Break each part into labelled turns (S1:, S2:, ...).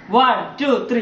S1: One two three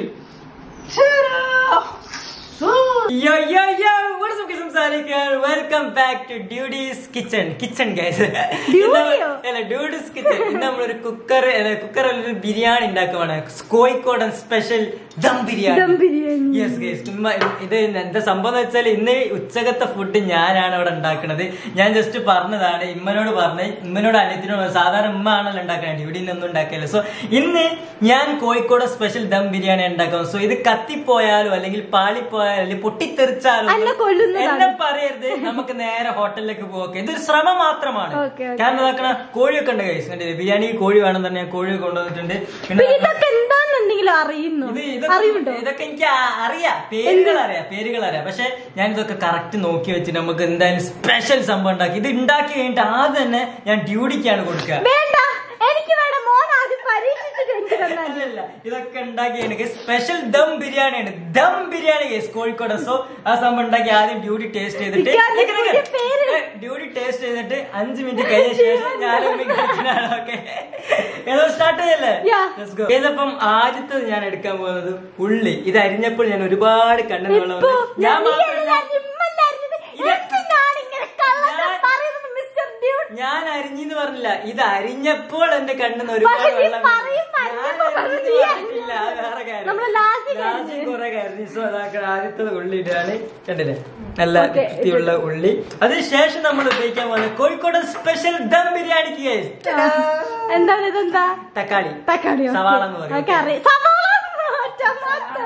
S1: Yo, yo, yo! What is up, guys? I'm Salik here. Welcome back to Duty's Kitchen. Kitchen, guys.
S2: Duty-യോ?
S1: അല്ല duty's kitchen ഇന്ന് നമ്മളൊരു cooker കുക്കറിൽ ഒരു ബിരിയാണി ഉണ്ടാക്കുവാണ് കോഴിക്കോടൻ special dum biryani
S2: dum biryani.
S1: Yes guys ഇത് എന്താ സംഭവം എന്ന് വെച്ചാൽ ഇന്ന് ഉച്ചകത്തെ ഫുഡ് ഞാനാണ് ഇവിടെ ഉണ്ടാക്കുന്നത് ഞാൻ ജസ്റ്റ് പറഞ്ഞതാണ് ഇമ്മനോട് പറഞ്ഞ് ഇമ്മനോട് അനിയത്തിനോട് സാധാരണ ഉമ്മ ആണല്ലോ ഉണ്ടാക്കുന്നത് ഡ്യൂഡിയിൽ ഒന്നും ഉണ്ടാക്കില്ല സോ ഇന്ന് ഞാൻ കോഴിക്കോട് സ്പെഷ്യൽ ദം ബിരിയാണി ഉണ്ടാക്കും സോ ഇത് കത്തിപ്പോയാലോ അല്ലെങ്കിൽ പാളിപ്പോയാലോ അല്ലെങ്കിൽ പൊട്ടിത്തെറിച്ചാലോ
S2: അന്നെ കൊല്ലുന്നതാണ്.
S1: എന്നെ പറയരുത് നമുക്ക് നേരെ ഹോട്ടലിലേക്ക് പോകെ ഇതൊരു ശ്രമം മാത്രമാണ്
S2: ഓക്കേ, ഓക്കേ.
S1: കാരണം ഇതാക്കണ കോഴിയൊക്കെ ഉണ്ട് കൈസ് കണ്ടില്ലേ ബിരിയാണി കോഴി വേണം തന്നെ ഞാൻ കോഴി കൊണ്ടുവന്നിട്ടുണ്ട്
S2: പിന്നെ ഇതൊക്കെ എന്താണെന്നെന്തെങ്കിലും അറിയുന്നു
S1: ഇത് ഇതൊക്കെ
S2: അറിവുണ്ടോ
S1: ഇതൊക്കെ എനിക്ക് ആ- അറിയാം പേരുകൾ അറിയാം പേരുകൾ അറിയാം പക്ഷെ ഞാൻ ഇതൊക്കെ കറക്റ്റ് നോക്കി വെച്ച് നമുക്ക് എന്തായാലും സ്പെഷ്യൽ സംഭവം ഉണ്ടാക്കി ഇത് ഉണ്ടാക്കി കഴിഞ്ഞിട്ട് ആദ്യം തന്നെ ഞാൻ ഡ്യൂട്ടിക്കാണ് കൊടുക്കുക
S2: വേണ്ട എനിക്ക് വേണ്ട മോൻ ആദ്യം പരീക്ഷിച്ചിട്ട് എനിക്ക് തന്നാൽ മതി.
S1: അല്ലല്ല ഇതൊക്കെ ഉണ്ടാക്കി സ്പെഷ്യൽ ദം ബിരിയാണിയാണ് ദം ബിരിയാണി കേസ് കോഴിക്കോട് സോ ആ സംഭവം ഉണ്ടാക്കി ആദ്യം ഡ്യൂട്ടി ടേസ്റ്റ് ചെയ്തിട്ട്
S2: ഇക്കാന്റെ
S1: നിക്ക് നിക്ക്.
S2: പുതിയ പേര്.
S1: ഏ, ഡ്യൂട്ടി ടേസ്റ്റ് ചെയ്തിട്ട് അഞ്ച് മിനിറ്റ് കഴിഞ്ഞ ശേഷം ഞാനും ഓക്കെ ഏതോ സ്റ്റാർട്ട് ചെയ്യല്ലേ
S2: Yeah.
S1: Let's go. ഇതിപ്പം ആദ്യത്തെ ഞാൻ എടുക്കാൻ പോകുന്നത് ഉള്ളി ഇത് അരിഞ്ഞപ്പോൾ ഞാൻ ഒരുപാട് കണ്ണു
S2: ഇപ്പൊ
S1: ഞാൻ
S2: നീ
S1: മാത്രമല്ല
S2: എല്ലാവരും ഇമ്മല്ലേ അറിഞ്ഞത്?
S1: ഇത്
S2: എന്തിനാണിങ്ങനെ കള്ളത്തരം
S1: ഞാൻ-
S2: പറയുന്നത് മിസ്റ്റർ ഡ്യൂഡ്?
S1: ഞാൻ അരിഞ്ഞെന്ന് പറഞ്ഞില്ല ഇത് അരിഞ്ഞപ്പോൾ എന്റെ കണ്ണിന്ന് ഒരുപാട്
S2: പക്ഷെ നീ
S1: വെള്ളം വീണു.
S2: പറയുമ്പോ
S1: ഞാൻ
S2: അരിഞ്ഞപ്പോ
S1: അരിഞ്ഞെന്ന്
S2: നീ
S1: പറഞ്ഞിട്ടില്ല. അത് വേറെ കാര്യം.
S2: നമ്മള് last
S1: Last
S2: കരഞ്ഞു.
S1: കുറെ കരഞ്ഞു. So അതാക്കണ ആദ്യത്തെ ഉള്ളി ഇടാണ് കണ്ടില്ലേ നല്ല
S2: Okay,
S1: വൃത്തിയുള്ള ഉള്ളി അതിനുശേഷം നമ്മൾ ഉപയോഗിക്കാൻ പോകുന്നത് കോഴിക്കോട് സ്പെഷ്യൽ ദം ബിരിയാണിക്ക് guys.
S2: ആ, എന്താണ് ഇതെന്താ
S1: തക്കാളി
S2: തക്കാളി
S1: സവാള എന്ന് പറയും.
S2: ഓക്കെ അറിയാം സവാള ടൊമാറ്റോ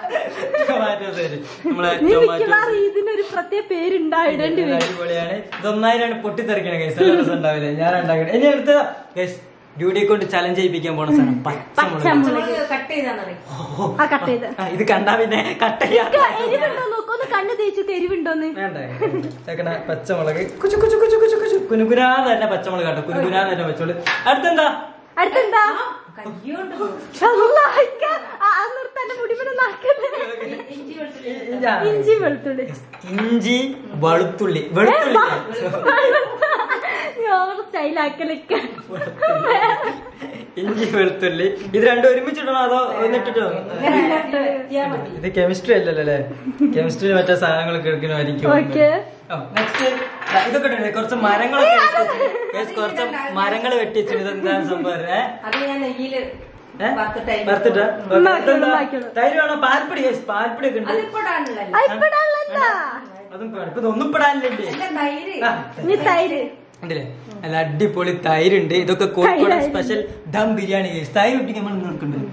S1: ടൊമാറ്റോ സോസ് നമ്മളെ
S2: നീ
S1: ടൊമാറ്റോ
S2: മിക്കവാറും ഇതിനൊരു പ്രത്യേക പേരുണ്ടായിടേണ്ടി
S1: ഇത്
S2: വരും
S1: അടിപൊളിയാണ് ഇതൊന്നായിരാണ് പൊട്ടിത്തെറിക്കണ കേസ് നല്ല രസം ഉണ്ടാവില്ല ഞാൻ ഉണ്ടാക്കട്ടെ ഇനി അടുത്ത കേസ് ഡ്യൂട്ടിയെ കൊണ്ട് ചലഞ്ച് ചെയ്യിപ്പിക്കാൻ പോണ സാധനം പച്ചമുളക്
S2: പച്ചമുളക്
S3: കട്ട് ചെയ്താൽ
S2: ആ കട്ട് ചെയ്ത്
S1: ആ, ഇത് കണ്ടാ പിന്നെ കട്ട് ചെയ്യാൻ
S2: എരിവുണ്ടോ നോക്കൂ ഒന്ന് കണ്ണ് തേച്ചിട്ട് എരിവുണ്ടോന്ന്
S1: വേണ്ട ചേക്കണ പച്ചമുളക് കുച്ചു കുച്ചു കുച്ചു കുച്ചു കുച്ചു കുനുകുനാന്ന് തന്നെ പച്ചമുളക് കേട്ടോ കുനുകുനാന്ന് തന്നെ പച്ചമുളക് അടുത്തെന്താ
S2: അടുത്തെന്താ
S3: കയ്യോണ്ട്
S2: അല്ലാഹ്, ആ, ആ നിർത്താന്റെ മുടിമനെ നാക്കല്ലേ
S3: ഇഞ്ചി വെളുത്തുള്ളി
S1: ഇഞ്ചാ.
S2: ഇഞ്ചി വെളുത്തുള്ളി
S1: ഇഞ്ചി വെളുത്തുള്ളി വെളുത്തുള്ളി
S2: ഓവർ സ്റ്റൈലാക്കലൊക്കെ
S1: ഇഞ്ചി വെളുത്തുള്ളി ഇത് രണ്ടും ഒരുമിച്ചിടണോ അതോ ഒന്നിട്ടിട്ടോ
S3: എത്തിയാ മതി
S1: ഇത് കെമിസ്ട്രി അല്ലല്ലോ അല്ലേ കെമിസ്ട്രിയിൽ മറ്റേ സാധനങ്ങളൊക്കെ എടുക്കണമായിരിക്കും
S2: ഓക്കെ
S1: നെക്സ്റ്റ് ഇതൊക്കെ ഉണ്ട്. കുറച്ച് മരങ്ങളൊക്കെ വെട്ടി- Guys, കുറച്ച് മരങ്ങൾ വെട്ടിച്ചു ഇതെന്താ സംഭവം ഏ?
S3: അത് ഞാൻ നെയ്യില്
S1: ഏ?
S3: വറുത്തിട്ട്
S1: വറുത്തിട്ടാ? Okay,
S2: ഉണ്ടാക്കിയോളൂ,
S1: ഇതെന്താ?
S2: ഉണ്ടാക്കിയോളൂ.
S1: തൈര് വേണോ പാൽപ്പൊടി guys, പാൽപ്പൊടി ഒക്കെ ഉണ്ട്
S3: അതിപ്പോ ഇടാനുള്ളതല്ല
S2: ഇപ്പടല്ല
S1: അതും വേണം. ഇപ്പൊ ഇതൊന്നും പെടാനില്ലേ
S3: എന്റെ തൈര്
S1: ആ,
S2: നീ തൈര്
S1: ഉണ്ടല്ലേ നല്ല അടിപൊളി തൈരുണ്ട് ഇതൊക്കെ കോഴിക്കോട്
S2: തൈരായിരുന്നു.
S1: Special dum biryani guys. തൈര് ഒട്ടിക്കാൻ നമ്മൾ നോക്കുന്നുണ്ട്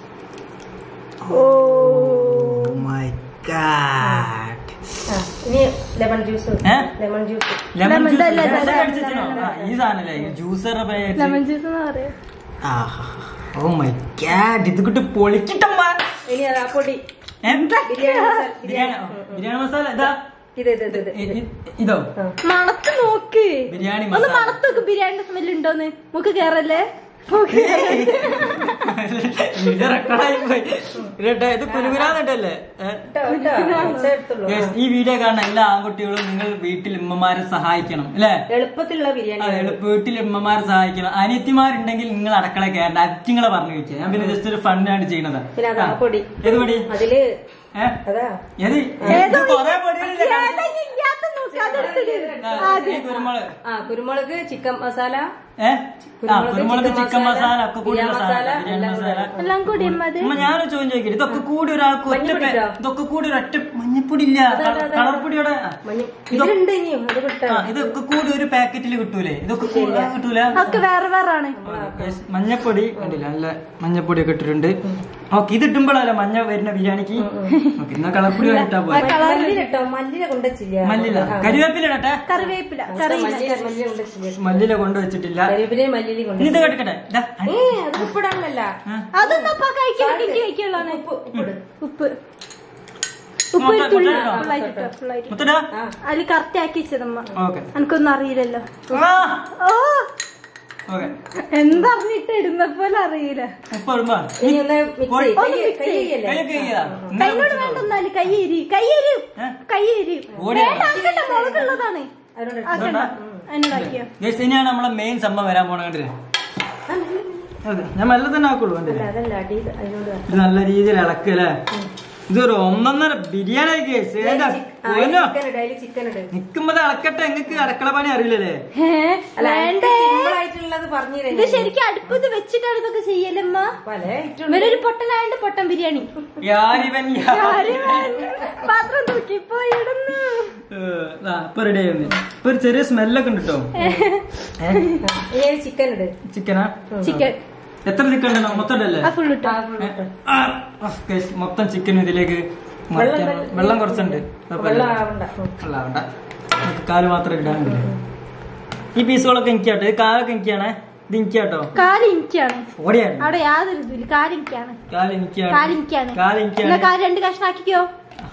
S2: ഓ
S1: മൈ ഗാഡ്
S3: ആ, ഇനി ലെമൺ ജ്യൂസ്
S1: ഏ?
S3: Lemon juice
S1: lemon
S2: Lemon,
S1: juice
S2: lemon,
S1: lemon
S2: lemon,
S1: അടിച്ചിട്ടോ
S2: lemon.
S1: ഈ സാധനല്ലേ ജ്യൂസറിന്റെ പേര്
S2: ലെമൺ ജ്യൂസ് എന്ന് പറയാം
S1: ഓ മൈ ഗാഡ് ഇത് കിട്ട് പൊളിക്കിട്ടമ്മ
S3: ഇനി അതാ പൊടി
S1: ഏ?
S3: ബിരിയാണി മസാല
S1: ബിരിയാണി ബിരിയാണി മസാല ഇതാ
S3: ഇത് ഇത് ഇത് ഇത്
S1: ഇ- ഇ- ഇതോ
S3: ആ.
S2: മണത്ത് നോക്ക്
S1: ബിരിയാണി
S2: ഒന്ന്
S1: മസാല.
S2: മണത്ത് നോക്ക് ബിരിയാണിന്റെ സ്മെല് ഉണ്ടോന്ന് മൂക്ക് കേറല്ലേ മൂക്ക്
S1: ഇത് റെക്കോർഡായി പോയി ഇരട്ടെ, ഇത് കുനുകുനാന്നിട്ടല്ലേ ഏ?
S3: ഇട്ടോ, ഇട്ടോ, കുറച്ചേ എടുത്തുള്ളൂ.
S1: Guys, ഈ വീഡിയോ കാണുന്ന എല്ലാ ആൺകുട്ടികളും നിങ്ങൾ വീട്ടിൽ ഉമ്മമാരെ സഹായിക്കണം അല്ലേ
S3: എളുപ്പത്തിലുള്ള ബിരിയാണി
S1: അതെ എളുപ്പം വീട്ടിൽ ഉമ്മമാരെ സഹായിക്കണം അനിയത്തിമാരുണ്ടെങ്കിൽ നിങ്ങൾ അടുക്കള കയറണ്ട അറ്റിങ്ങളെ പറഞ്ഞു വെക്കുക ഞാൻ പിന്നെ ജസ്റ്റ് ഒരു ഫണ്ടാണ് ചെയ്യണത്
S3: പിന്നെ അതാ പൊടി
S1: ഏത് പൊടി
S3: അതില്
S1: ഏ?
S3: അതാ
S1: ഏത്
S2: ഏതോ
S1: ഇത് കൊറേ പൊടികളില്ലേ
S2: ഏതാ
S1: കാണുന്നത്?
S2: ഈ ഇല്ലാത്ത നോക്ക് അതെടുത്തിട്ട്
S1: ആ, ഈ കുരുമുളക്
S3: ആ കുരുമുളക് ചിക്കൻ മസാല
S1: ഏ ആ കുരുമുളക് ചിക്കൻ മസാല ഒക്കെ കൂടിയുള്ള
S3: ബിരിയാണി
S1: സാധനം
S3: മസാല,
S1: ബിരിയാണി
S3: എല്ലാം
S1: മസാല
S3: കൂടി.
S2: എല്ലാം കൂടി അത്
S1: ഉമ്മ ഞാനൊരു ചോദ്യം ചോദിക്കട്ടെ ഇതൊക്കെ കൂടി ഒരാൾക്ക് ഒറ്റ
S3: മഞ്ഞപ്പൊടി
S1: പേ-
S3: ഇട്ടോ?
S1: ഇതൊക്കെ കൂടി ഒരൊറ്റ മഞ്ഞപ്പൊടി ഇല്ല
S3: അതെ, അതെ, അതെ.
S1: കളർപ്പൊടിയുടെ
S3: മഞ്ഞ ഇതിലുണ്ട് ഇനിയും അത് കിട്ടാ
S1: ആ ഇതൊക്കെ കൂടി ഒരു പാക്കറ്റിൽ കിട്ടൂലേ ഇതൊക്കെ കൂടി കിട്ടൂല
S2: ഒക്കെ വേറെ വേറെ ആണ്
S1: Guys, മഞ്ഞപ്പൊടി കണ്ടില്ല നല്ല മഞ്ഞപ്പൊടി ഒക്കെ ഇട്ടിട്ടുണ്ട് ഓക്കെ ഇത് ഇട്ടുമ്പോഴല്ല മഞ്ഞ വരുന്ന ബിരിയാണിക്ക് ഓക്കെ എന്നാ കളർപ്പൊടി ഇട്ടാ പോലെ
S3: മല്ലിയില ഇട്ടോ മല്ലിയില കൊണ്ടുവച്ചില്ല
S1: മല്ലില കരിവേപ്പില ഇടട്ടെ
S2: കറിവേപ്പില കറി
S3: മല്ലിയില മല്ലിയില കൊണ്ടുവച്ചില്ല
S1: മല്ലില കൊണ്ടുവച്ചിട്ടില്ല
S3: കരിവേപ്പിലയും മല്ലിയിലും
S1: ഇനി
S3: കൊണ്ട്
S1: ഇത് കേട്ടെ ദാ,
S3: ഏ അത് ഉപ്പിടാനല്ല
S2: അതൊന്നും അപ്പൊ കഴിക്കാൻ കിട്ടി കഴിക്കുള്ളാണ്
S3: ഉപ്പ് ഉപ്പിട്
S2: ഉപ്പ് ഉപ്പ് ഒരു
S1: മുട്ട-
S2: തുള്ളി
S1: മുട്ട ഇടണോ?
S2: ഫുള്ളായിട്ട് ഫുള്ളായിട്ട്
S1: മുത്തടാ
S3: ആ
S2: അതിൽ കറക്റ്റ് ആക്കി വെച്ചതമ്മ
S1: ഓക്കെ
S2: എനിക്കൊന്നും അറിയില്ലല്ലോ
S1: ആ
S2: ഓ
S1: ഓക്കെ
S2: എന്തറിഞ്ഞിട്ട് ഇടുന്ന പോലെ അറിയില്ല
S1: ഉപ്പ് ഇടുമ്പോ
S3: ഇനി ഒന്ന് മിക്സ് ചെയ്യ്.
S2: ഒന്ന്
S3: കൈ-
S2: mix
S3: കൈ
S2: ചെയ്യ്.
S3: ചെയ്യല്ലേ?
S1: കൈയൊക്കെ ചെയ്യതാ ഇന്നലെ
S2: കൈനോട് വേണ്ട എന്നാല് കയ്യേരി കയ്യേരി
S1: ഏ?
S2: കയ്യേരി
S1: ഓടി
S2: വേണ്ട ആക്കണ്ട മുളകുള്ളതാണ്
S3: അതിനോട്
S2: ആക്കണ്ട അതിനോടാക്കിയോ
S1: ഗൈസ് ഇനിയാണ് നമ്മളെ മെയിൻ സംഭവം വരാൻ പോണ കണ്ടില്ലേ അതെ ഞാൻ മെല്ലെ തന്നെ ആക്കുള്ളൂ എന്റെ
S3: അല്ല അതല്ല അടി അതിനോട്
S1: ഇത് നല്ല രീതിയിൽ ഇളക്കല്ലേ ഇതൊരു ഒന്നൊന്നര ബിരിയാണി കേസ് ഏതാ ഓനോ
S3: ചിക്കൻ ഇട് അതില് ചിക്കൻ ഇട്
S1: നിക്കുമ്പോ ഇളക്കട്ടെ നിങ്ങക്ക് അടുക്കള പണി അറിയില്ലല്ലേ
S2: ഹേ,
S3: അല്ല
S2: വേണ്ടേ
S3: സിമ്പിൾ ആയിട്ടുള്ളത് പറഞ്ഞു
S2: ഇത് ശരിക്കും അടുപ്പത്ത് വെച്ചിട്ടാണ് ഇതൊക്കെ ചെയ്യലമ്മ
S3: പല ഐറ്റം
S2: ഇവരൊരു പൊട്ടനായോണ്ട് പൊട്ടൻ ബിരിയാണി
S1: യാരിവൻ യാ-
S2: കാര്യം വേണ്ട. പാത്രം തൂക്കി പോയി ഇടുന്നു
S1: ഏഹ്, ദാ, ഇപ്പൊ റെഡി ആയി ഇപ്പൊ ഒരു ചെറിയ സ്മെല്ലൊക്കെ ഉണ്ട് കേട്ടോ
S3: ഇനി ചിക്കൻ ഇട്
S1: ചിക്കനാ
S2: ചിക്കൻ
S1: എത്ര ചിക്കൻ ഉണ്ടോ മൊത്തം ഉണ്ടല്ലേ
S2: ആ ഫുൾ ഇട്ടോ
S3: ആ, full ഇട്ട്.
S1: ആ, ആ, guys, മൊത്തം ചിക്കൻ ഇതിലേക്ക് മറിക്കാൻ-
S3: വെള്ളം
S1: വെള്ളം കുറച്ചുണ്ട്
S3: വെള്ളം ആവണ്ട ഉം.
S1: വെള്ളം ആവണ്ട നമുക്ക് കാല് മാത്രം ഇടാനുണ്ട് ഈ പീസുകളൊക്കെ എനിക്കാട്ടോ ഇത് കാലൊക്കെ എനിക്കാണേ ഇത് എനിക്കാട്ടോ
S2: കാല് എനിക്കാണ്
S1: ഓടിയാണ്
S2: അവിടെ യാതൊരു ഇതില്ല കാല് എനിക്കാണ്
S1: കാല് എനിക്കാണ്
S2: കാല് എനിക്കാണ്
S1: കാല്
S2: എന്നാ
S1: എനിക്കാണ്
S2: കാല് രണ്ട് കഷ്ണാക്കിക്കോ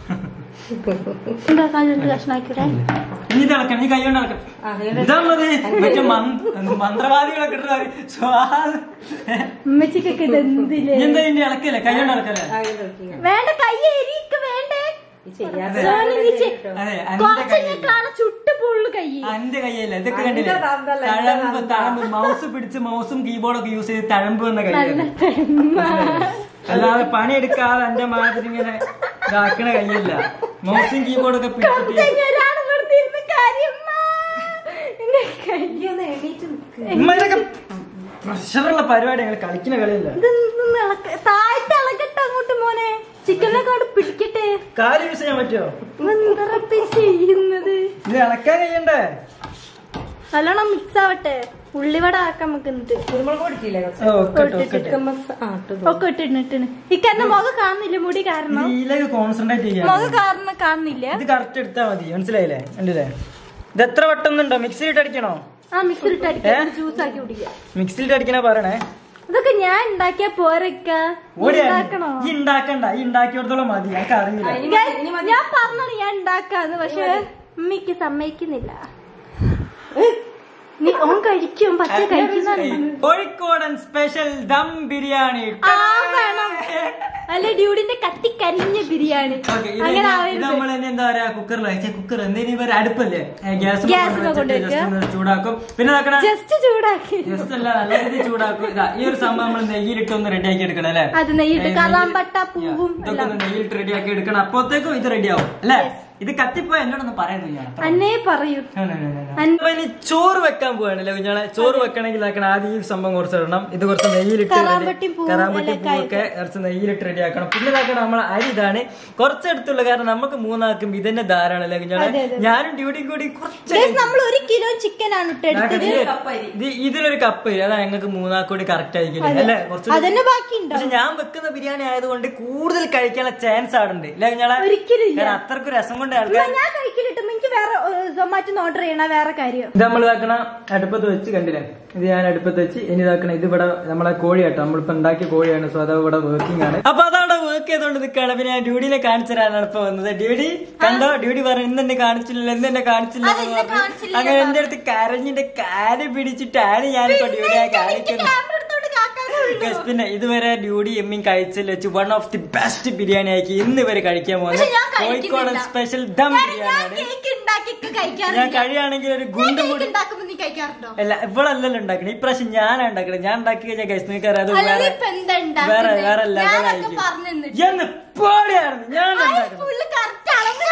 S2: എന്താ കാല് രണ്ട് കഷ്ണാക്കിയുടെ
S1: ഇനി ഇത് ഇളക്കണം ഈ കൈ കൊണ്ട് ഇളക്കണം
S3: ആ, ഇതിന്റെ-
S1: ഇതാണത് മറ്റേ മന്ത്- മന്ത്രവാദികളൊക്കെ ഇട്ടിട്ട് സ്വാദ്
S2: ഉമ്മച്ചിക്കൊക്കെ ഇത് എന്തില്ലേ
S1: ഇനി എന്താ ഇതിന്റെ ഇളക്കല്ലേ കൈ കൊണ്ട് ഇളക്കല്ലേ
S3: ആ, ഇത് ഇളക്കി.
S2: വേണ്ട കൈ എരിക്ക് വേണ്ടേ
S3: ഈ ചെയ്യാതെ
S2: സോനി, നീ ചെ-
S1: അതെ അന്റെ
S2: കുറച്ച് ഞാൻ
S1: കൈയല്ല
S2: കാണാൻ ചുട്ട് പൊള്ളു കൈ
S1: അന്റെ കൈയല്ല ഇതൊക്കെ
S3: അന്റെ
S1: കണ്ടില്ലേ
S3: തന്തല്ല,
S1: തഴമ്പ്
S3: എന്റെ
S1: തഴമ്പ് മൗസ് പിടിച്ച് മൗസും കീബോർഡൊക്കെ യൂസ് ചെയ്ത് തഴമ്പ് എന്ന
S2: നല്ല
S1: കൈയാണ്
S2: തെമ്മ.
S1: അല്ലാതെ പണിയെടുക്കാതെ എന്റെ മാതിരി ഇങ്ങനെ ഇതാക്കണ കൈയല്ല മൗസും കീബോർഡൊക്കെ പിടിച്ചിട്ട്
S2: കുറച്ച് ഒരാള് വെറുതെ ഇരുന്ന് കാര്യമ്മ. എന്റെ കൈ
S3: ഈ ഒന്ന് എണീറ്റ് നിക്ക്.
S1: ഉമ്മ ഇതൊക്കെ പ്രഷറുള്ള പരിപാടി ഞങ്ങൾ കളിക്കുന്ന കളിയല്ല
S2: ഇതൊന്ന് ഇളക്ക താഴ്ത്ത് ഇളകട്ടെ അങ്ങോട്ട് മോനെ ചിക്കനൊക്കെ അങ്ങോട്ട് പിടിക്കട്ടെ
S1: കാല് യൂസ് ചെയ്യാൻ പറ്റുമോ
S2: എന്തൊക്കെ ചെയ്യുന്നത്
S1: ഇത് ഇളക്കാൻ കഴിയണ്ടേ
S2: നല്ലോണം മിക്സ് ആവട്ടെ ഉള്ളിവട ആക്കാൻ നമുക്ക് എന്നിട്ട്
S3: കുരുമുളക് പൊടിച്ചില്ലേ കുറച്ച്?
S1: ഓ, ഒക്കെ ഇട്ടോ, ഒക്കെ ഇട്ടോ.
S3: ചിക്കൻ മസ- ആ, ഇട്ടു.
S2: ഒക്കെ ഇട്ടിട്ടിന് ഇക്കന്നെ മുഖം കാണുന്നില്ല മുടി കാരണം
S1: ഇതിലേക്ക് കോൺസെൻട്രേറ്റ് ചെയ്യാം
S2: മുഖം കാരണം കാണുന്നില്ല
S1: ഇത് കറക്റ്റ് എടുത്താ മതി മനസ്സിലായില്ലേ ഉണ്ടല്ലേ ഇത് എത്ര വട്ടൊന്നുണ്ടോ മിക്സിയിലിട്ട് അടിക്കണോ
S2: ആ മിക്സിൽ ഇട്ട്
S1: ഏ?
S2: അടിക്കാം ജ്യൂസ് ആക്കി കുടിക്കാം
S1: മിക്സിയിലിട്ട് അടിക്കണ പറയണേ
S2: ഇതൊക്കെ ഞാൻ ഉണ്ടാക്കിയ പോരക്ക
S1: ഓടിയാ
S2: ഉണ്ടാക്കണോ
S1: ഈ ഉണ്ടാക്കണ്ട ഈ ഉണ്ടാക്കിയോടത്തോളം മതി ഞങ്ങൾക്ക് അറിയില്ല
S3: ആ, ഇനി
S2: Guys,
S3: മതി, ഇനി മതി.
S2: ഞാൻ പറഞ്ഞാണ് ഞാൻ ഉണ്ടാക്കാന്ന് പക്ഷെ ഉമ്മയ്ക്ക് സമ്മതിക്കുന്നില്ല നീ ഓൻ കഴിക്കും പച്ച കഴിക്കുന്നുണ്ട്
S1: കോഴിക്കോടൻ സ്പെഷ്യൽ ദം ബിരിയാണി
S2: ആ വേണം അല്ല ഡ്യൂഡിന്റെ കത്തി കരിഞ്ഞ ബിരിയാണി
S1: Okay, ഇത്
S2: അങ്ങനെ
S1: ഞാൻ- ഇത്
S2: ആവരുത്
S1: നമ്മൾ തന്നെ എന്താ പറയാ കുക്കറിൽ വെച്ചാൽ കുക്കർ എന്തിനു ഇവർ അടുപ്പല്ലേ ഗ്യാസ്
S2: ഗ്യാസിൽ കൊണ്ടുവയ്ക്കുക.
S1: ചൂടാക്കും പിന്നെ ഇതാക്കണ
S2: ജസ്റ്റ് ചൂടാക്കി
S1: ജസ്റ്റ് അല്ല നല്ല രീതിയിൽ ചൂടാക്കും ഇതാ, ഈ ഒരു സംഭവം നമ്മൾ നെയ്യിലിട്ട് ഒന്ന് റെഡി ആക്കി എടുക്കണം അല്ലേ
S2: അത് നെയ്യിട്ട്
S1: നെയ്യിൽ-
S2: കറാമ്പട്ട പൂവും
S1: ഇതൊക്കെ
S2: എല്ലാം
S1: ഒന്ന് നെയ്യിലിട്ട് റെഡി ആക്കി എടുക്കണം അപ്പോഴത്തേക്കും ഇത് റെഡി ആവും അല്ലേ ഇത് കത്തിപ്പോ എന്നോടൊന്ന് പറയുന്നില്ല
S2: അന്നേ പറയൂ
S1: അപ്പൊ ഇനി ചോറ് വെക്കാൻ പോവാണല്ലേ കുഞ്ഞാളെ ചോറ് വെക്കണമെങ്കിൽ ആക്കണം ആദ്യം ഈ സംഭവം കുറച്ച് ഇടണം ഇത് കുറച്ച് നെയ്യിലിട്ട്
S2: കറാമ്പട്ടിയും പൂവും
S1: കറാമ്പട്ടി
S2: എല്ലാം
S1: പൂവൊക്കെ കുറച്ച് നെയ്യിലിട്ട് റെഡി ആക്കണം പിന്നെ ഇതാക്കണം നമ്മൾ അരി ഇതാണ് കുറച്ച് എടുത്തുള്ള കാരണം നമുക്ക് മൂന്നാക്കും ഇതന്നെ ധാരാളല്ലേ കുഞ്ഞാളെ
S2: അതെ, അതെ.
S1: ഞാനും ഡ്യൂട്ടിയും കൂടി കുറച്ച്
S2: Guys, നമ്മൾ ഒരു കിലോ ചിക്കൻ ആണ് ഇട്ട് എടുത്തത്
S1: ഇത്
S3: കപ്പ് അരി.
S1: ഇത് ഇതിലൊരു കപ്പ് അതാ ഞങ്ങൾക്ക് മൂന്നാക്കൂടി കറക്റ്റ് ആയിരിക്കില്ലേ അല്ലേ കുറച്ച്
S2: അതന്നെ ബാക്കിയുണ്ടോ
S1: പക്ഷെ ഞാൻ വെക്കുന്ന ബിരിയാണി ആയതുകൊണ്ട് കൂടുതൽ കഴിക്കാനുള്ള ചാൻസ് ആടുണ്ട് അല്ലെ കുഞ്ഞാളെ
S2: ഒരിക്കലും ഇല്ല.
S1: കാരണം അത്രക്ക് രസം കൊണ്ട് ആൾക്കാർ
S2: ഉമ്മ, ഞാൻ കഴിക്കലിട്ടും എനിക്ക് വേറെ സൊമാറ്റോ ഓർഡർ ചെയ്യണ വേറെ കാര്യം
S1: ഇത് നമ്മൾ ഇതാക്കണ അടുപ്പത്ത് വെച്ച് കണ്ടില്ലേ ഇത് ഞാൻ അടുപ്പത്ത് വെച്ച് ഇനി ഇതാക്കണ ഇത് ഇവിടെ നമ്മളെ കോഴിയാട്ടോ നമ്മളിപ്പോ ഉണ്ടാക്കിയ കോഴിയാണ് സോ അത് ഇവിടെ വർക്കിംഗ് ആണ് അപ്പൊ അതവിടെ വർക്ക് ചെയ്തോണ്ട് നിൽക്കുകയാണ് പിന്നെ ഞാൻ ഡ്യൂഡിനെ കാണിച്ചു തരാനാണ് ഇപ്പൊ വന്നത് ഡ്യൂഡി കണ്ടോ ഡ്യൂഡി പറഞ്ഞു ഇന്ന് എന്നെ കാണിച്ചില്ലല്ലോ ഇന്ന് എന്നെ കാണിച്ചില്ല
S2: അത് ഇന്നെ കാണിച്ചില്ല
S1: അങ്ങനെ എന്റെ അടുത്ത് കരഞ്ഞിന്റെ കാല് പിടിച്ചിട്ടാണ് ഞാനിപ്പോ ഡ്യൂഡിയെ കാണിക്കുന്നത്
S2: ക്യാമറ എടുത്തോണ്ട് കാക്കാനേ ഉള്ളൂ.
S1: Guys, പിന്നെ ഇതുവരെ ഡ്യൂഡി എമ്മിയും കഴിച്ചതിൽ വെച്ച് one of the best biryani ആക്കി ഇന്ന് വരെ കഴിക്കാൻ പോകുന്നത്
S2: പക്ഷെ ഞാൻ
S1: കോഴിക്കോട്
S2: കഴിക്കുന്നില്ല.
S1: സ്പെഷ്യൽ ദം
S2: കാരണം ഞാൻ
S1: ബിരിയാണിയാണ്
S2: കേക്ക് ഉണ്ടാക്കിയൊക്കെ
S1: ഞാൻ
S2: കഴിക്കാറില്ല
S1: കഴിയാണെങ്കിൽ ഒരു
S2: ഞാൻ
S1: ഗുണ്ട്
S2: കേക്ക്
S1: മുടി
S2: ഉണ്ടാക്കുമ്പോ നീ കഴിക്കാറുണ്ടോ
S1: അല്ല ഇവളല്ലല്ലോ ഉണ്ടാക്കണേ ഇപ്രാവശ്യം ഞാനാ ഉണ്ടാക്കണേ ഞാൻ ഉണ്ടാക്കി കഴിഞ്ഞാൽ ഗൈസ് നിങ്ങൾക്ക് അറിയാതെ
S2: അല്ലാതെ
S1: വേറെ
S2: ഇപ്പൊ എന്താ
S1: വേറെ
S2: ഉണ്ടാക്കുന്നത്?
S1: വേറെ
S2: ഞാനൊക്കെ
S1: ലെവലായിരിക്കും
S2: പറഞ്ഞു തന്നിട്ട്.
S1: എന്ന് പാടിയാണ് ഞാൻ ഉണ്ടാക്കണം
S2: ഫുള്ള് കറക്റ്റ് അളവ്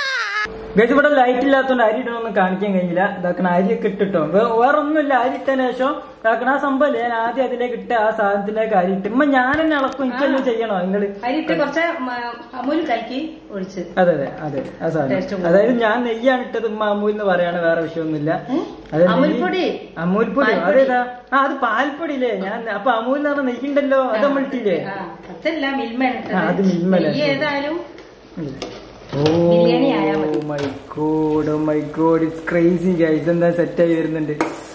S1: ഗൈസ് ഇവിടെ ലൈറ്റ് ഇല്ലാത്തതുകൊണ്ട് അരി ഇടണമൊന്നും കാണിക്കാൻ കഴിഞ്ഞില്ല ഇതാക്കണ അരിയൊക്കെ ഇട്ടിട്ടോ വേ- വേറെ ഒന്നുമില്ല അരി ഇട്ടതിന് ശേഷം ഇതാക്കണ ആ സംഭവല്ലേ ഞാൻ ആദ്യം അതിലേക്ക് ഇട്ട് ആ സാധനത്തിലേക്ക് അരി ഇട്ട് ഇമ്മ ഞാൻ തന്നെ ഇളക്കും എനിക്കെല്ലാം ചെയ്യണോ നിങ്ങള്
S3: അരിയിട്ട് കുറച്ച് മ- അമൂൽ കലക്കി ഒഴിച്ച്
S1: അതെ അതെ അതെ ആ
S3: Taste
S1: സാധനം
S3: കൂടും.
S1: അതായത് ഞാൻ നെയ്യാണ് ഇട്ടത് ഉമ്മ അമൂൽ എന്ന് പറയാണ് വേറെ വിഷയമൊന്നുമില്ല അത് നെയ്യ്-
S3: അമൂൽപ്പൊടി.
S1: അമൂൽപ്പൊടി
S3: പാൽപ്പൊടി.
S1: അതേതാ ആ അത് പാൽപ്പൊടി ഇല്ലേ ഞാൻ അപ്പൊ അമൂൽ എന്ന് പറഞ്ഞ നെയ്യുണ്ടല്ലോ അത് നമ്മൾ ഇട്ടില്ലേ
S3: ആ, അതല്ല മിൽമയാണ് ഇട്ടത്.
S1: ആ, അത് മിൽമയാണ്
S3: നെയ്യ് ഏതായാലും
S1: ഓ
S3: ബിരിയാണി ആയാ മതി.
S1: My god my god it's crazy guys എന്താ സെറ്റ് ആയി വരുന്നുണ്ട്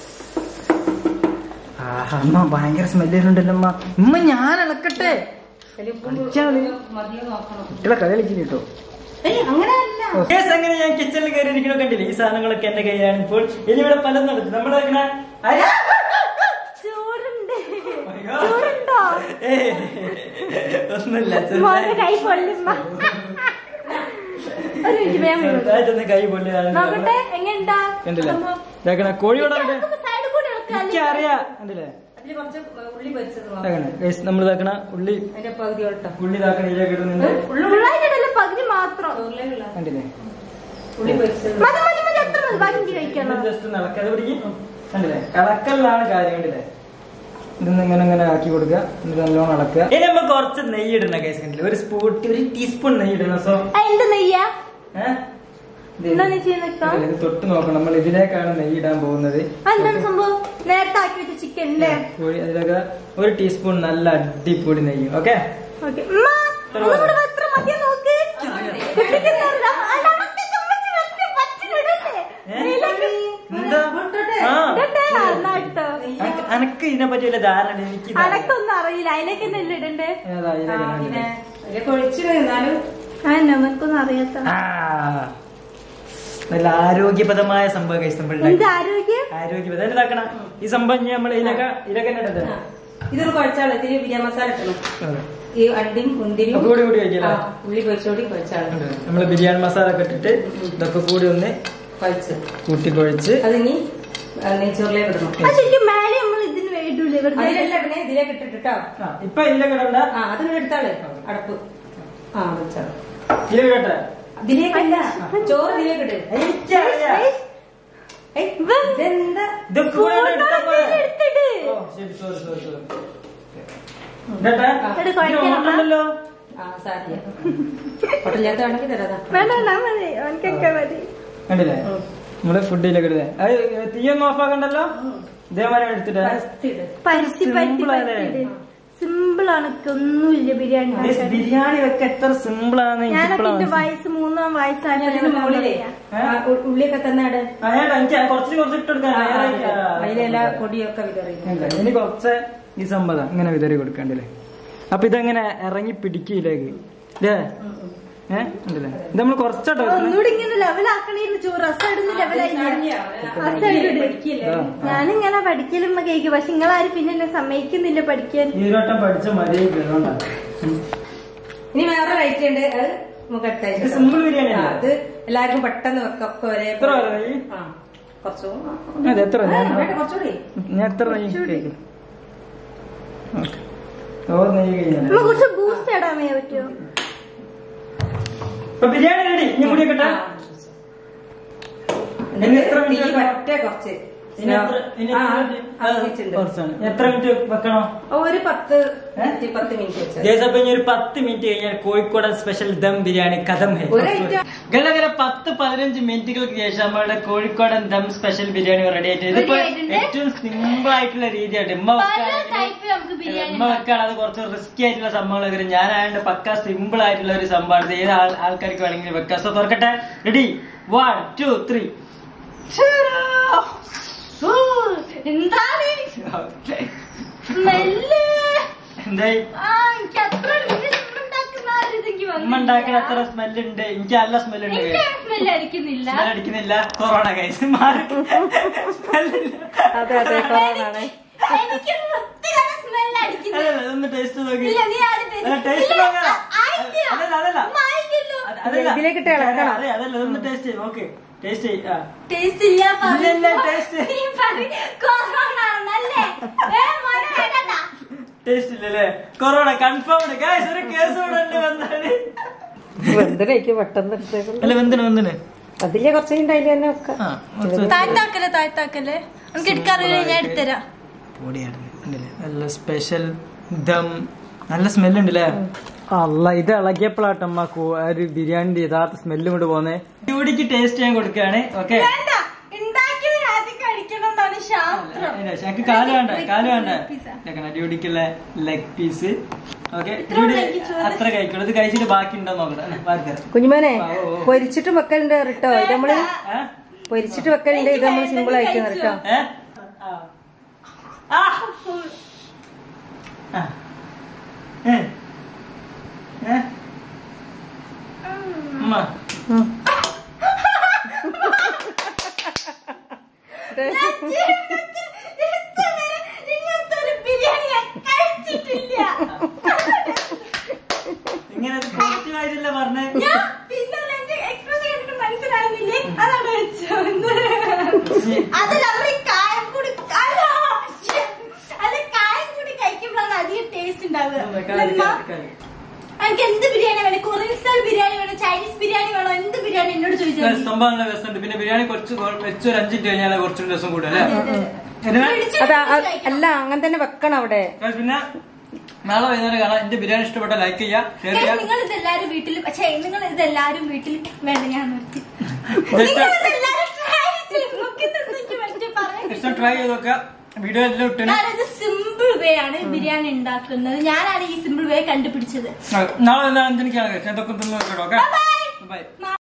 S1: ആഹാ, അമ്മ ഭയങ്കര സ്മെല്ല് വരുന്നുണ്ടല്ലോ അമ്മ ഉമ്മ ഞാൻ ഇളക്കട്ടെ
S3: അതില് ഉപ്പും
S1: കളിച്ചാ മതി.
S3: മതിയോ നോക്കണം
S1: കുട്ടികളെ കളി കളിക്കുന്നു കേട്ടോ
S3: ഏയ് അങ്ങനെയല്ല
S1: Yes, അങ്ങനെ ഞാൻ കിച്ചണിൽ കയറി ഇരിക്കണോ കണ്ടില്ലേ ഈ സാധനങ്ങളൊക്കെ എന്റെ കയ്യിലാണ് ഇപ്പോൾ ഇനി ഇവിടെ പലതും നടക്കും നമ്മുടെ ഇങ്ങനെ അരി-
S2: ചോറുണ്ട്
S1: my God.
S2: ചോറുണ്ടോ
S1: ഏയ്, ഒന്നുമില്ല
S2: മോന്റെ കൈ പൊള്ളുമ്മ ഒരു മിനിറ്റ് വേഗം വീഴും.
S1: ചെറുതായിട്ടൊന്ന് കൈ പൊള്ളിയാണ്
S2: നോക്കട്ടെ എങ്ങനെയുണ്ടാ
S1: കണ്ടില്ലേ ഇതാക്കണ കോഴിയോടെ
S2: സൈഡ് കൂടെ ഇളക്കാം
S1: എനിക്ക് അറിയാം കണ്ടില്ലേ
S3: ഇതില് കുറച്ച് ഉള്ളി പൊരിച്ചത് നോക്കാം.
S1: ഇതാക്കണ ഗൈസ് നമ്മൾ ഇതാക്കണ ഉള്ളി
S3: അതിന്റെ പകുതി കേട്ടോ
S1: ഉള്ളി ഇതാക്കണ ഇതിലേക്ക് ഇടുന്നുണ്ട്
S2: ഫുള്ളായിട്ടിടല്ല പകുതി മാത്രം
S3: ചോറിലേക്കുള്ള
S1: കണ്ടില്ലേ
S3: ഉള്ളി പൊരിച്ചത്
S2: മതി മതി മതി എത്ര മതി ബാക്കി എനിക്ക് കഴിക്കണം
S1: ജസ്റ്റ് ഒന്ന് ഇളക്കാതെ പിടിക്കും കണ്ടില്ലേ ഇളക്കലിലാണ് കാര്യം കണ്ടില്ലേ ഇതൊന്ന് ഇങ്ങനെ ഇങ്ങനെ ആക്കി കൊടുക്കുക എന്നിട്ട് നല്ലോണം ഇളക്കുക ഇനി നമ്മൾ കുറച്ച് നെയ്യ് ഇടണം ഗൈസ് കണ്ടില്ലേ ഒരു സ്പൂൺ ഒരു ടീസ്പൂൺ നെയ്യ് ഇടണം സോ
S2: ആ, എന്ത് നെയ്യാ
S1: ഏഹ് ഇത്
S2: എന്താ നീ ചെയ്യുന്ന
S1: ഇത് തൊട്ട് നോക്കണം നമ്മൾ ഇതിലേക്കാണ് നെയ്യ് ഇടാൻ പോകുന്നത്
S2: എന്താണ് സംഭവം നേരത്തെ ആക്കി വെച്ച ചിക്കൻ അല്ലേ
S1: കോഴി അതിലൊക്കെ ഒരു ടീസ്പൂൺ നല്ല അടിപൊളി നെയ്യ് ഓക്കെ
S2: ഓക്കെ ഉമ്മ ഒന്നും കൂടെ എത്ര മതിയാ നോക്ക് കുട്ടിക്കുന്നില്ല. അല്ല, അതൊക്കെ ചുമ്മച്ച് വെച്ച് പച്ചിലിടല്ലേ? നെയ്യിലേക്ക്
S1: എന്താ ആ
S2: ഇടട്ടെ, എന്നാ ഇട്ടോ.
S1: അനക്ക് അനക്ക് ഇതിനെ പറ്റി വല്ല ധാരണ എനിക്ക് ഇത്
S2: അനക്കൊന്നും അറിയില്ല അതിലേക്ക് തന്നെ ഇടണ്ടേ
S1: ഏതാ
S3: ആ,
S1: ഇതിലേക്ക്
S3: പിന്നെ
S1: ഇടണ്ടേ?
S3: അതിലേക്ക് ഒഴിച്ചിട്ട് എന്നാലും
S2: ആ നമുക്കൊന്നും അറിയാത്ത
S1: ആ നല്ല ആരോഗ്യപരമായ സംഭവം കഴിച്ച് നമ്മൾ
S2: എന്ത്
S1: ഉണ്ടാക്കി.
S2: ആരോഗ്യം
S1: ആരോഗ്യപരം ഇതാക്കണം ഈ സംഭവം ഇനി നമ്മൾ ഇതിലൊക്കെ ഇതിലൊക്കെ തന്നെ ഇടണ്ടേ?
S3: ആ, ഇതൊരു കുഴച്ചാള് ഇതില് ബിരിയാണി മസാല ഇട്ടണം
S1: അതെ.
S3: ഈ അണ്ടിയും മുന്തിരിയും
S1: ഒക്കെ കൂടി കൂടി വെക്കല്ലേ?
S3: ആ, ഉള്ളി പൊരിച്ചോടി കുഴച്ചാള്
S1: നമ്മള് ബിരിയാണി മസാല ഒക്കെ ഇട്ടിട്ട് ഇതൊക്കെ കൂടി ഒന്ന്
S3: കുഴച്ച്
S1: കൂട്ടി കുഴച്ച്
S3: അതിനി ആ, നെയ്ച്ചോറിലേക്ക് ഇടണം
S2: ആ ശരിക്കും മേലെ നമ്മൾ ഇതിന് വേണ്ടൂലേ വെറുതെ
S3: അതിലെല്ലാം ഇടണേ ഇതിലേക്ക് ഇട്ടിട്ടോ
S1: ആ, ഇപ്പൊ ഇതിലൊക്കെ ഇടണ്ട
S3: ആ അതിങ്ങനെ എടുത്താള് അടപ്പ് ആ വെച്ചാള്
S1: ഇതിലൊക്കെ ഇടട്ടെ
S3: ഇതിലേക്കല്ല ചോറ് ഇതിലേക്ക് ഇട്
S1: എനിക്കറിയാം.
S3: ഏയ്, ഇതെന്താ
S1: ഇതൊക്കെ കൂടെ ഇവിടെ ഇട്ടാ പോരെ?
S2: എടുത്തിട്ട്
S1: ഓ, ശരി, sorry, sorry, sorry. ഇടട്ടെ?
S2: ഇത്
S1: ഇത്
S2: കുഴക്കണം.
S1: ഓണമല്ലല്ലോ.
S3: ആ സാരിയ ഹോട്ടലിനകത്ത് വേണമെങ്കിൽ തരാതാ
S2: വേണ്ട വേണ്ട മതി അവനക്കൊക്കെ മതി
S1: കണ്ടില്ലേ നമ്മള് ഫുഡിലേക്ക് ഇടുന്നത് അത് തീയൊന്നും ഓഫ് ആക്കണ്ടല്ലോ ഇതേമാതിരി എടുത്തിട്ട്
S3: ഫസ്റ്റ് ഇട്
S2: പരുത്തി പരുത്തി
S1: Simple അല്ലേ?
S2: സിമ്പിൾ ആണ് ഒന്നുമില്ല ബിരിയാണി
S1: Guys,
S2: ഉണ്ടാക്കാൻ.
S1: ബിരിയാണി വെക്ക എത്ര സിമ്പിൾ ആണ്
S2: ഞാനൊക്കെ എന്റെ വയസ്സ് മൂന്നാം
S3: അതിന് മുകളിലേ
S2: വയസ്സായപ്പോ
S3: ആ, ഉ- ഉള്ളിയൊക്കെ തന്നാട്
S1: എനിക്ക് കുറച്ച് കുറച്ച് ഇട്ടെടുക്കാൻ
S3: അതിലെല്ലാ പൊടിയൊക്കെ വിതറി
S1: ഇനി കുറച്ച് ഈ സംഭവം ഇങ്ങനെ വിതറി കൊടുക്കണ്ടല്ലേ അപ്പൊ ഇതെങ്ങനെ ഇറങ്ങി പിടിക്കില്ലേക്ക് അല്ലേ ഏഹ് ഉണ്ടല്ലേ ഇത് നമ്മൾ കുറച്ചാട്ടോ വെക്കുന്നത്.
S2: ഒന്നുകൂടി ഇങ്ങനെ ലെവലാക്കണേന്ന് ചോറ് രസം ലെവലായില്ല
S1: ആ, ആ.
S2: ഞാനിങ്ങനെ പഠിക്കലും കേക്ക് പക്ഷെ നിങ്ങളാരും പിന്നെ എന്നെ സമ്മതിക്കുന്നില്ല പഠിക്കാൻ
S1: ഈ ഒരു വട്ടം പഠിച്ച മതി അതുകൊണ്ടാ
S3: ഇനി വേറെ റൈറ്റ് ഉണ്ട് അത് നമുക്ക്
S1: ഇത്
S3: അടുത്തായിട്ട്
S1: സിമ്പിൾ ബിരിയാണി
S3: ആ,
S1: അല്ലേ?
S3: അത് എല്ലാവർക്കും പെട്ടെന്ന് വെക്കാം ഒക്കെ ഒരേ
S1: എത്ര പേരാ ഈ?
S3: ആ കുറച്ചു
S1: അതെ എത്ര ഞാൻ
S3: കുറച്ചുകൂടി
S1: ഞാൻ എത്ര നെയ്യ് കേക്ക് ഓക്കെ ഓ നെയ്യ് കഴിഞ്ഞാൽ
S2: നമ്മ കുറച്ച് ബൂസ്റ്റ് ഇടാൻ വയ്യ പറ്റുമോ
S1: ഇപ്പൊ ബിരിയാണി റെഡി ഇനി മുടി കിട്ടാ ഇനി എത്ര
S3: തീ
S1: മിനിറ്റ്
S3: പറ്റേ കുറച്ച്
S1: ഇനി എത്ര ഇനി
S3: ആ,
S1: എത്ര
S3: ആ,
S1: മിനിറ്റ്?
S3: ആ, വെച്ചിട്ടുണ്ട്.
S1: കുറച്ചാണ് എത്ര മിനിറ്റ് വെക്കണോ
S3: ഒരു പത്ത്
S1: ഏ?
S3: മിനിറ്റ് പത്ത് മിനിറ്റ് വെച്ചത്
S1: ഗൈസ് അപ്പൊ ഇനി ഒരു പത്ത് മിനിറ്റ് കഴിഞ്ഞാൽ കോഴിക്കോട് സ്പെഷ്യൽ ദം ബിരിയാണി കഥം ഹേ
S3: ഒരു item.
S1: ഗളകര പത്ത് പതിനഞ്ച് മിനിറ്റുകൾക്ക് ശേഷം നമ്മളുടെ കോഴിക്കോടൻ ദം സ്പെഷ്യൽ ബിരിയാണി റെഡി ആയിട്ട് ഇതിപ്പോ
S2: Ready ആയിട്ടുണ്ട്.
S1: ഏറ്റവും സിമ്പിൾ ആയിട്ടുള്ള രീതിയായിട്ട് ഉമ്മ
S2: പല
S1: വെക്കുകയാണെങ്കിൽ
S2: ടൈപ്പ് നമുക്ക് ബിരിയാണി
S1: ഉമ്മ വെക്കാണ് അത് കുറച്ച് റിസ്കി ആയിട്ടുള്ള സംഭവങ്ങളൊക്കെ ഞാനായതുകൊണ്ട് പക്ക സിമ്പിൾ ആയിട്ടുള്ള ഒരു സംഭവമാണ് ഇത് ഏത് ആൾ- ആൾക്കാർക്ക് വേണമെങ്കിൽ വെക്കാം സോ തുറക്കട്ടെ റെഡി വൺ ടു ത്രീ
S2: എന്താണ് സ്മെല്ല്
S1: എന്തായി
S2: ആ എനിക്ക് അത്ര ഉണ്ടാക്കുന്ന ആ ഒരു ഇതെനിക്ക്
S1: ഉമ്മ ഉണ്ടാക്കുന്ന അത്ര സ്മെല്ല് ഉണ്ട് എനിക്ക് നല്ല സ്മെല്ല് ഉണ്ട്
S2: എനിക്ക് സ്മെല്ല് അടിക്കുന്നില്ല
S1: സ്മെൽ അടിക്കുന്നില്ല കൊറോണ കഴിച്ച് മാറി സ്മെല്ലില്ല
S3: അതെ അതെ കൊറോണാണ്
S2: എനിക്ക് വൃത്തികെട്ട സ്മെല്ല് അടിക്കുന്നു
S1: അതല്ല അതൊന്ന് ടേസ്റ്റ് നോക്കി
S2: ഇല്ല, നീ ആദ്യം taste-
S1: അല്ല, taste
S2: ഇല്ല,
S1: നോക്കാം.
S2: ആ, ആയിട്ടില്ല.
S1: അതല്ല, അതല്ല.
S2: ഉമ്മ ആയിട്ടില്ലോ.
S1: അത് അതല്ല.
S3: ഇതിലേക്കിട്ട് ഇളക്കണം.
S1: അതെ അതല്ല അതൊന്ന് ടേസ്റ്റ് ചെയ്യും ഓക്കെ ടേസ്റ്റ് ചെയ്യും ആ
S2: Taste ഇല്ല
S1: ഇല്ല, ഇല്ല,
S2: പറയുമ്പോ
S1: taste.
S2: നീ പറയും, കൊറോണ ആണെന്നല്ലേ? ഏ, മോനെ വേണ്ടട്ടാ.
S1: ടേസ്റ്റ് ഇല്ലല്ലേ കൊറോണ കൺഫേംഡ് ഗായ്സ് ഒരു കേസ് ഇവിടെ ഉണ്ട് വന്നാല്
S3: വെന്തിലേക്ക് പെട്ടെന്ന് എടുത്തേക്കും
S1: അല്ല വെന്തിന് വെന്തിന്
S3: അതിലെ കുറച്ച് അതിൽ തന്നെ വെക്കാം
S1: ആ കുറച്ച്
S2: താഴ്ത്താക്കല്ലേ താഴ്ത്താക്കല്ലേ നമുക്ക് എടുക്കാറില്ല ഞാൻ എടുത്തരാം
S1: പൊടിയാണ് ഉണ്ടല്ലേ നല്ല സ്പെഷ്യൽ ദം നല്ല സ്മെല്ല് ഉണ്ടല്ലേ അല്ല ഇത് ഇളകിയപ്പോഴാട്ടമ്മ ഒരു ബിരിയാണിന്റെ യഥാർത്ഥ സ്മെല്ലും കൊണ്ട് പോന്നേ ചൂടിക്ക് ടേസ്റ്റ് ചെയ്യാൻ കൊടുക്കുകയാണ് ഓക്കെ
S2: വേണ്ട ഉണ്ടാക്കിയത് ആദ്യം കഴിക്കണം എന്നാണ് ശാസ്ത്രം
S1: ഞങ്ങക്ക് കാല് വേണ്ട കാല് വേണ്ട
S2: Piece ആ.
S1: ഇതാക്കണ ഡ്യൂഡിക്കുള്ള ലെഗ് പീസ് ഓക്കെ
S2: ഇത്ര
S1: ഡ്യൂഡി
S2: ഉണ്ടെങ്കിൽ ചോറ്.
S1: അത്ര കഴിക്കുള്ളൂ ഇത് കഴിച്ചിട്ട് ബാക്കി ഉണ്ടോ നോക്കട്ടെ ബാക്കി തരാം
S3: കുഞ്ഞുമോനെ
S1: ആ, ഓ, ഓ.
S3: പൊരിച്ചിട്ട് വെക്കലുണ്ട് കേട്ടോ ഇത് നമ്മള്
S1: ഏ?
S3: പൊരിച്ചിട്ട് വെക്കലുണ്ട് ഇത് നമ്മള് സിമ്പിൾ ആയിട്ട് കേട്ടോ
S1: ഏ? ആ. ആ. ഏ? ഏ? ഉമ്മ.
S2: ഇങ്ങനത്തെ ഒരു ബിരിയാണി ഞാൻ കഴിച്ചിട്ടില്ല
S1: ഇങ്ങനെ പോസിറ്റീവ് ആയിട്ടല്ല പറഞ്ഞേ
S2: ഞാൻ പിന്നെ എന്റെ എക്സ്പ്രഷൻ കണ്ടിട്ട് മനസ്സിലാകുന്നില്ലേ അതാണ് വെച്ചത് അത് നമ്മൾ ഈ കായം കൂടി അല്ല ശ്ശെ. അത് എനിക്ക് എന്ത് ബിരിയാണി വേണം കൊറിയൻ സ്റ്റൈൽ ബിരിയാണി വേണം ചൈനീസ് ബിരിയാണി വേണം എന്ത് ബിരിയാണി എന്നോട് ചോദിച്ചാൽ മതി.
S1: സംഭവം നല്ല രസമുണ്ട് പിന്നെ ബിരിയാണി കുറച്ച് കൊ- വെച്ച് ഒരു അഞ്ചിട്ട് കഴിഞ്ഞാൽ കുറച്ചുകൂടി രസം കൂടും അല്ലേ
S2: അതെ, അതെ, അതെ.
S1: ഇതിന്
S2: പിടിച്ച്
S3: അതാ
S2: പിടിച്ച് കഴിക്കണം.
S3: അല്ല അങ്ങനെ തന്നെ വെക്കണം അവിടെ
S1: guys, പിന്നെ നാളെ വൈകുന്നേരം കാണാം എന്റെ ബിരിയാണി ഇഷ്ടപ്പെട്ട ലൈക്ക് ചെയ്യാ ഷെയർ
S2: Guys,
S1: ചെയ്യാം
S2: നിങ്ങൾ ഇതെല്ലാരും വീട്ടിൽ പക്ഷേ നിങ്ങൾ ഇതെല്ലാരും വീട്ടിൽ വേണ്ട ഞാൻ നിർത്തി
S1: Just-
S2: നിങ്ങൾ ഇതെല്ലാരും try ചെയ്ത് നോക്കി തന്നിട്ട് വേണ്ടേ പറയാൻ.
S1: ജസ്റ്റ് ട്രൈ ചെയ്ത് നോക്കുക വീഡിയോ എല്ലാം ഇട്ടിന്
S2: ഞാനത് സിമ്പിൾ വേ ആണ് ബിരിയാണി ഉണ്ടാക്കുന്നത് ഞാനാണ് ഈ സിമ്പിൾ വേ കണ്ടുപിടിച്ചത്
S1: നാളെ വൈകുന്നേരം അഞ്ചിനിക്കാണ് ഇതൊക്കെ തിന്ന് നോക്കട്ടോ ഓക്കെ
S2: Bye bye.
S1: ബൈ